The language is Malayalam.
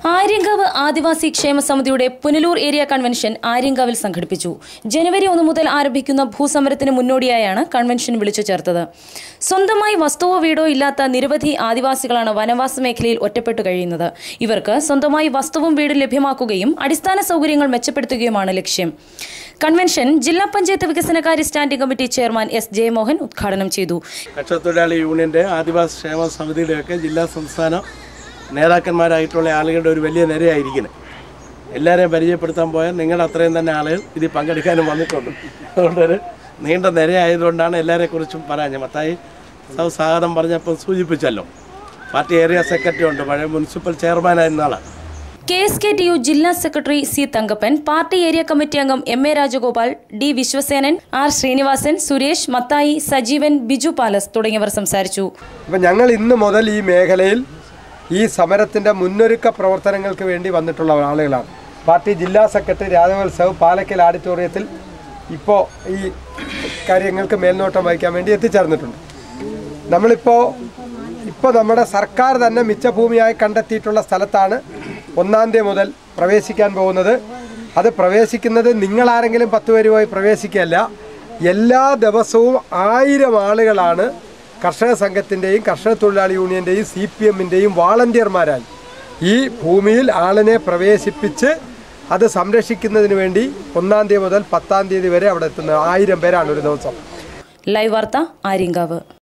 ആര്യങ്കാവ് ആദിവാസി ക്ഷേമ സമിതിയുടെ പുനലൂർ ഏരിയ കൺവെൻഷൻ ആര്യങ്കാവിൽ സംഘടിപ്പിച്ചു ജനുവരി ഒന്ന് മുതൽ ആരംഭിക്കുന്ന ഭൂസമരത്തിന് മുന്നോടിയായാണ് കൺവെൻഷൻ വിളിച്ചു ചേർത്തത് സ്വന്തമായി വസ്തുവോ വീടോ ഇല്ലാത്ത നിരവധി ആദിവാസികളാണ് വനവാസ മേഖലയിൽ ഒറ്റപ്പെട്ടു കഴിയുന്നത് ഇവർക്ക് സ്വന്തമായി വസ്തുവും വീടും ലഭ്യമാക്കുകയും അടിസ്ഥാന സൗകര്യങ്ങൾ മെച്ചപ്പെടുത്തുകയുമാണ് ലക്ഷ്യം കൺവെൻഷൻ ജില്ലാ പഞ്ചായത്ത് വികസനകാര്യ standing committee chairman S Jayamohan ഉദ്ഘാടനം ചെയ്തു കർഷകത്തൊഴിലാളി യൂണിയൻ്റെ ആദിവാസി ക്ഷേമ സമിതിയുടെയൊക്കെ ജില്ലാ സംസ്ഥാന നേതാക്കന്മാരായിട്ടുള്ള ആളുകളുടെ ഒരു വലിയ നിരയായിരിക്കുന്നത് എല്ലാവരെയും പരിചയപ്പെടുത്താൻ പോയാൽ നിങ്ങളുടെ അത്രയും തന്നെ ആളുകൾ ഇതിൽ പങ്കെടുക്കാനും വന്നിട്ടുണ്ട് അതുകൊണ്ടൊരു നീണ്ട നിരയായതുകൊണ്ടാണ് എല്ലാവരെക്കുറിച്ചും പറയാഞ്ഞത് മത്തായി സാവ് സ്വാഗതം പറഞ്ഞപ്പോൾ സൂചിപ്പിച്ചല്ലോ പാർട്ടി ഏരിയ സെക്രട്ടറി ഉണ്ട് പഴയ മുനിസിപ്പൽ ചെയർമാനായിരുന്ന ആളാണ് K S K T U ജില്ലാ secretary C Thankappan party area committee അംഗം M A Rajagopal D Viswasenan R Srinivasan Suresh Mathai Sajeevan Biju പാലസ് തുടങ്ങിയവർ സംസാരിച്ചു അപ്പം ഞങ്ങൾ ഇന്ന് മുതൽ ഈ മേഖലയിൽ ഈ സമരത്തിൻ്റെ മുന്നൊരുക്ക പ്രവർത്തനങ്ങൾക്ക് വേണ്ടി വന്നിട്ടുള്ള ആളുകളാണ് പാർട്ടി ജില്ലാ സെക്രട്ടറി രാജവത്സവ് പാലക്കൽ ഓഡിറ്റോറിയത്തിൽ ഇപ്പോൾ ഈ കാര്യങ്ങൾക്ക് മേൽനോട്ടം വഹിക്കാൻ വേണ്ടി എത്തിച്ചേർന്നിട്ടുണ്ട് നമ്മളിപ്പോൾ ഇപ്പോൾ നമ്മുടെ സർക്കാർ തന്നെ മിച്ചഭൂമിയായി കണ്ടെത്തിയിട്ടുള്ള സ്ഥലത്താണ് ഒന്നാം തീയതി മുതൽ പ്രവേശിക്കാൻ പോകുന്നത് അത് പ്രവേശിക്കുന്നത് നിങ്ങളാരെങ്കിലും പത്ത് പേര് പോയി പ്രവേശിക്കുകയല്ല എല്ലാ ദിവസവും ആയിരം ആളുകളാണ് കർഷക സംഘത്തിൻ്റെയും കർഷക തൊഴിലാളി യൂണിയൻ്റെയും സി പി എമ്മിൻ്റെയും വാളണ്ടിയർമാരായി ഈ ഭൂമിയിൽ ആളിനെ പ്രവേശിപ്പിച്ച് അത് സംരക്ഷിക്കുന്നതിന് വേണ്ടി ഒന്നാം തീയതി മുതൽ പത്താം തീയതി വരെ അവിടെ എത്തുന്ന ആയിരം പേരാണ് ഒരു ദിവസം ലൈവ് വാർത്ത ആര്യങ്കാവ്